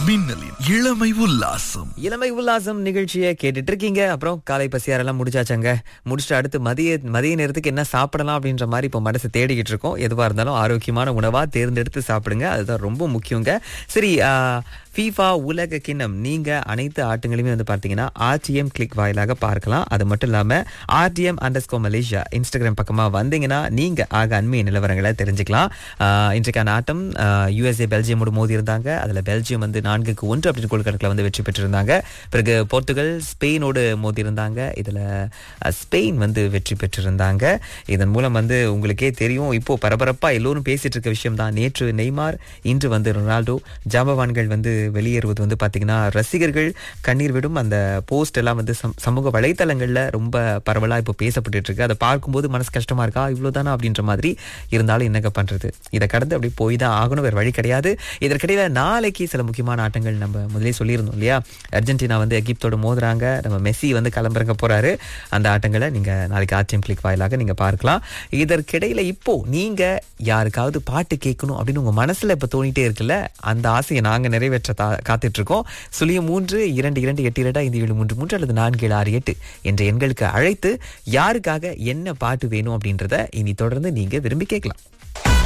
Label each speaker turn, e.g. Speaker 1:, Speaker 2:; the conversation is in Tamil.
Speaker 1: மின்னலின் இளமை உல்லாசம்
Speaker 2: இளமை உல்லாசம் நிகழ்ச்சியை கேட்டுட்டு இருக்கீங்க அப்புறம் காலை பசியாரெல்லாம் முடிச்சாச்சங்க முடிச்சுட்டு அடுத்து மதிய மதிய நேரத்துக்கு என்ன சாப்பிடலாம் அப்படின்ற மாதிரி இப்போ மனசு தேடிக்கிட்டு இருக்கோம் எதுவாக இருந்தாலும் ஆரோக்கியமான உணவா தேர்ந்தெடுத்து சாப்பிடுங்க அதுதான் ரொம்ப முக்கியங்க சரி ஃபீஃபா உலக கிண்ணம் நீங்க அனைத்து ஆட்டங்களையுமே வந்து பார்த்தீங்கன்னா ஆர்டிஎம் கிளிக் வாயிலாக பார்க்கலாம் அது மட்டும் இல்லாம ஆர்டிஎம் அண்டர்ஸ்கோ மலேசியா இன்ஸ்டாகிராம் பக்கமா வந்தீங்கன்னா நீங்க ஆக அண்மைய நிலவரங்களை தெரிஞ்சுக்கலாம் ஆஹ் இன்றைக்கான ஆட்டம் யுஎஸ்ஏ பெல்ஜியமோடு மோதி இருந்தாங்க அதுல பெல்ஜியம் வந்து நான்குக்கு ஒன்று அப்படின்னு கோல் கணக்கில் வந்து வெற்றி பெற்றிருந்தாங்க பிறகு போர்த்துகல் ஸ்பெயினோடு மோதி இருந்தாங்க இதுல அஹ், ஸ்பெயின் வந்து வெற்றி பெற்றிருந்தாங்க இதன் மூலம் வந்து உங்களுக்கே தெரியும் இப்போ பரபரப்பா எல்லோரும் பேசிட்டு இருக்க விஷயம் தான் நேற்று நெய்மார் இன்று வந்து ரொனால்டோ ஜாம்பவான்கள் வந்து வெளியேறுவது வந்து பாத்தீங்கன்னா ரசிகர்கள் கண்ணீர் விடும் அந்த போஸ்ட் எல்லாம் வந்து சம்- சமூக வலைத்தளங்கள்ல ரொம்ப பரவலா இப்போ பேசப்பட்டுட்டு இருக்கு அதை பார்க்கும்போது மனசு கஷ்டமா இருக்கா இவ்வளவுதானா அப்படின்ற மாதிரி இருந்தாலும் என்னங்க பண்றது இதை கடந்து அப்படி போய் தான் ஆகணும் வேற வழி கிடையாது இதற்கிடையில நாளைக்கு சில முக்கியமான ஆட்டங்கள் நம்ம முதலே சொல்லியிருந்தோம் இல்லையா அர்ஜென்டினா வந்து எகிப்தோட மோதுறாங்க நம்ம மெஸ்ஸி வந்து கிளம்புறங்க போறாரு அந்த ஆட்டங்களை நீங்க நாளைக்கு ஆர்டிஎம் கிளிக் வாயிலாக நீங்க பார்க்கலாம் இதற்கிடையில இப்போ நீங்க யாருக்காவது பாட்டு கேட்கணும் அப்படின்னு உங்க மனசுல இப்ப தோணிட்டே இருக்குல்ல அந்த ஆசையை நாங்க நிறைவேற்ற தா- காத்துட்டு இருக்கோம் சுழியம் மூன்று இரண்டு இரண்டு எட்டு இரண்டு ஐந்து ஏழு மூன்று மூன்று அல்லது நான்கு ஏழு ஆறு எட்டு என்ற எண்களுக்கு அழைத்து யாருக்காக என்ன பாட்டு வேணும் அப்படின்றத இனி தொடர்ந்து நீங்க விரும்பி கேட்கலாம்